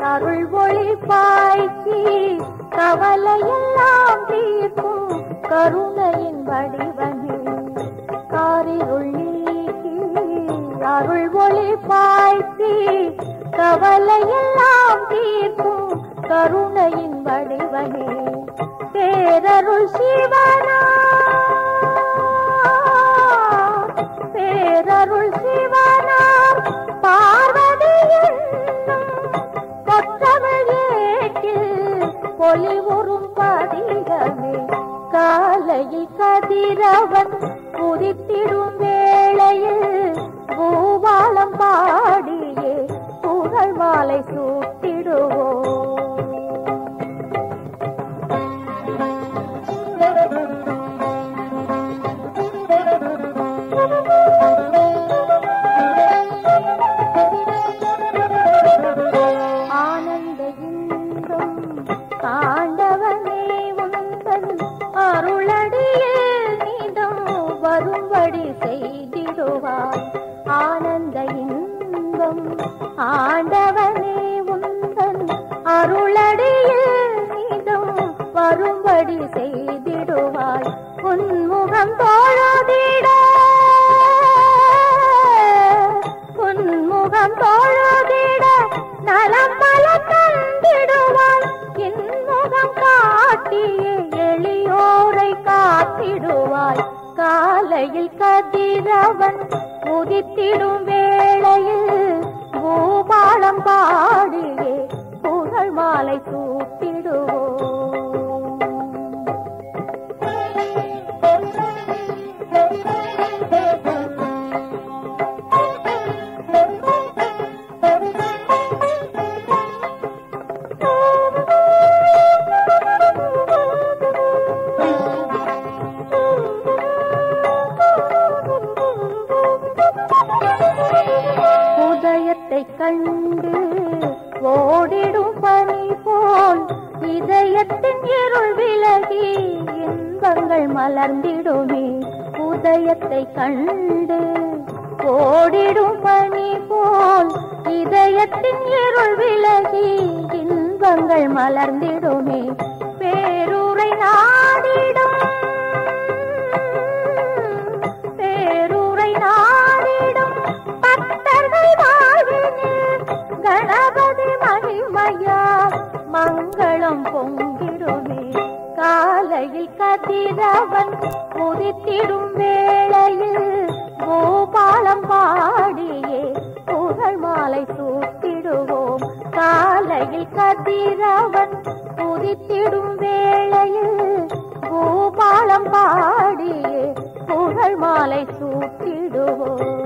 அருள் ஒளி பாய்ச்சி கவலையெல்லாம் தீர்க்கும் கருணையின் வடிவனே காரிருள் நீக்கி அருள் ஒளி பாய்ச்சி கவலையெல்லாம் தீர்க்கும் கருணையின் வடிவனே பேரருள் சிவனா பேரருள் சிவனார் பார்வதி என்னும் கொற்றவள் ஏட்டில் பொலிவுறும் பதிகமே காலையில் கதிரவன் குதித்திடும் வேளையில் பூபாலம் பாடியே புகழ் மாலை சூட்டிடுவோம் ஆனந்த இன்பம் ஆண்டவனே உந்தன் அருளடியில் நீதம் வரும்படி செய்திடுவார் ஆனந்த இன்பம் ஆண்டவனே உந்தன் அருளடியில் நீதம் வரும்படி செய்திடுவாய் உன்முகம் தோழதிட உன்முகம் தோழதிட நலம் பல தந்திடுவாய் இன்முகம் காட்டியே எளியோரை காத்திடுவாய் காலையில் கதிரவன் உதித்திடும் வேளையில் பூபாலம் பாடியே புகழ் மாலை சூட்டிடுவோம் உதயத்தை கண்டு ஓடிடும் பனி போல் இதயத்தின் இருள் விலகி இன்பங்கள் மலர்ந்திடுமே உதயத்தை கண்டு ஓடிடும் பனி போல் இதயத்தின் இருள் விலகி இன்பங்கள் மலர்ந்திடுமே பேரூரை நாடிடும் பேரூரை நாடிடும் பக்தர்கள் வாழ்வினில் கணபதி மகிமையா மங்களம் பொங்கிடுமே காலையில் கதிரவன் உதித்திடும் வேளையில் பூபாலம் பாடியே புகழ் மாலை சூட்டிடுவோம் காலையில் கதிரவன் உதித்திடும் வேளையில் பூபாலம் பாடியே புகழ் மாலை சூட்டிடுவோம்